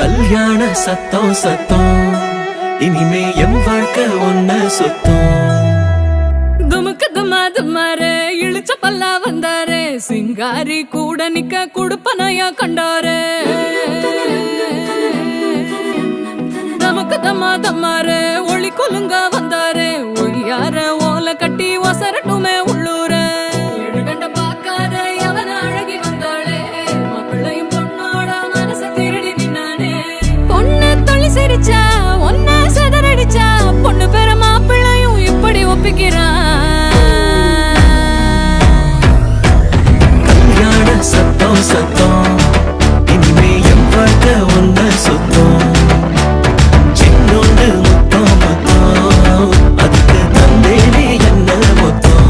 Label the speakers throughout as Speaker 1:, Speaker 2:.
Speaker 1: கல்யாண சத்தம் சத்தம் இனிமே என் வாழ்க்கை ஒன்ன சுத்தம்
Speaker 2: துமுக்கு துமா துமாரு இழுச்ச பல்லா வந்தாரு சிங்காரி கூட நிக்க குடுப்பனையா கண்டாரு தமக்கு தம்மா தம்மாரு ஒளி குலுங்க வந்தாரு ஒய்யார ஓல கட்டி ஒசரட்டுமே உள்ளூர எழுகண்ட பார்க்காத எவன அழகி வந்தாளே மாப்பிள்ளையும் பொண்ணோட மனச திருடி நின்னானே பொண்ணு தொழில் சிரிச்சா ஒன்ன சதறடிச்சா பொண்ணு பேர மாப்பிள்ளையும் இப்படி ஒப்பிக்கிறான்
Speaker 1: கல்யாண சத்தம் சத்தம் இனிமே என் வாழ்க்கை ஒன்ன சுத்தம் சின்னொன்று முத்தம் முத்தம் அதுக்கு தந்தேனே என்ன மொத்தம்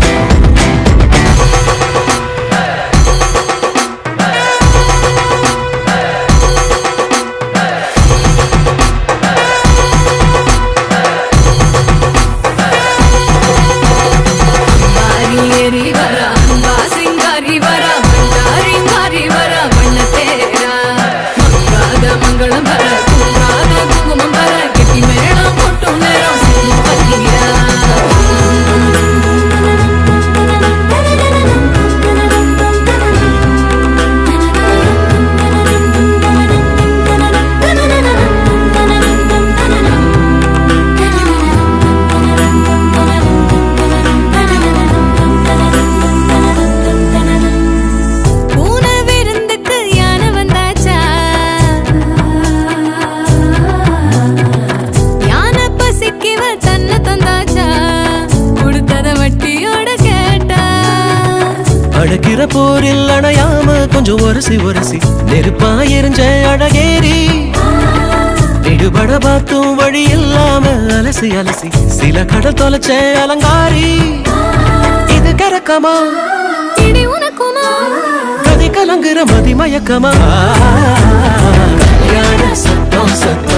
Speaker 2: பாரி ஏறி வரா அன்பா சிங்காரி வரா மண்டாரி மாறி வரா வண்ண தேரா மங்காத மங்களம் வர குங்காத குங்குமம் வர கெட்டி மேளம் கொட்டும் நேரம் சித்தி பத்தியா பூனை விருந்துக்கு யானை வந்தாச்சா யானை பசிக்குவ தன்னை தந்தாச்சா கொடுத்தத வட்டியோட கேட்டா
Speaker 1: அழகிற போரில் அணையாம கொஞ்சம் ஒரசி ஒரசி நெருப்பா எரிஞ்ச அழகேரி விடுபட பார்த்தும் வழி இல்லாம அலசி அலசி சில கடல் தொலைச்ச அலங்காரி இது கரக்கமா
Speaker 2: இடி உனக்குமா
Speaker 1: கதை கலங்குற மதி மயக்கமா கல்யாண சத்தம் சத்தம்